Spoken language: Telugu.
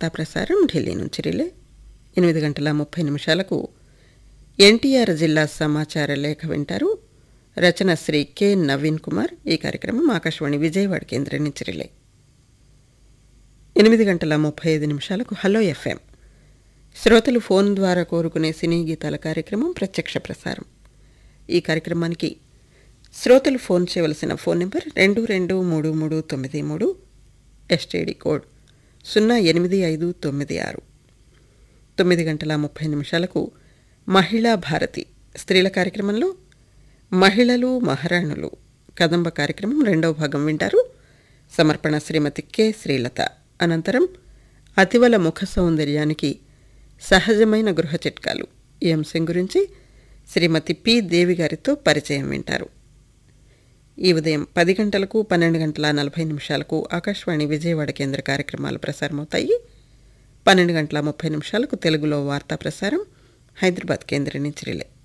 వార్తా ప్రసారం ఢిల్లీ నుంచి రిలే ఎనిమిది గంటల ముప్పై నిమిషాలకు ఎన్టీఆర్ జిల్లా సమాచార లేఖ వింటారు రచన శ్రీ కె నవీన్ కుమార్ ఈ కార్యక్రమం ఆకాశవాణి విజయవాడ కేంద్రం నుంచి రిలే ఎనిమిది గంటల ముప్పై ఐదు నిమిషాలకు హలో ఎఫ్ఎం శ్రోతలు ఫోన్ ద్వారా కోరుకునే సినీ గీతాల కార్యక్రమం ప్రత్యక్ష ప్రసారం ఈ కార్యక్రమానికి శ్రోతలు ఫోన్ చేయవలసిన ఫోన్ నెంబర్ రెండు రెండు మూడు మూడు తొమ్మిది మూడు ఎస్టీడీ కోడ్ సున్నా ఎనిమిది ఐదు తొమ్మిది ఆరు తొమ్మిది గంటల ముప్పై నిమిషాలకు మహిళా భారతి స్త్రీల కార్యక్రమంలో మహిళలు మహారాణులు కదంబ కార్యక్రమం రెండవ భాగం వింటారు సమర్పణ శ్రీమతి కె శ్రీలత అనంతరం అతివల ముఖ సౌందర్యానికి సహజమైన గృహ చిట్కాలు ఈ అంశం గురించి శ్రీమతి పి దేవి గారితో పరిచయం వింటారు ఈ ఉదయం పది గంటలకు పన్నెండు గంటల నలభై నిమిషాలకు ఆకాశవాణి విజయవాడ కేంద్ర కార్యక్రమాలు ప్రసారమవుతాయి పన్నెండు గంటల ముప్పై నిమిషాలకు తెలుగులో వార్తా ప్రసారం హైదరాబాద్ కేంద్రం నుంచి రిలే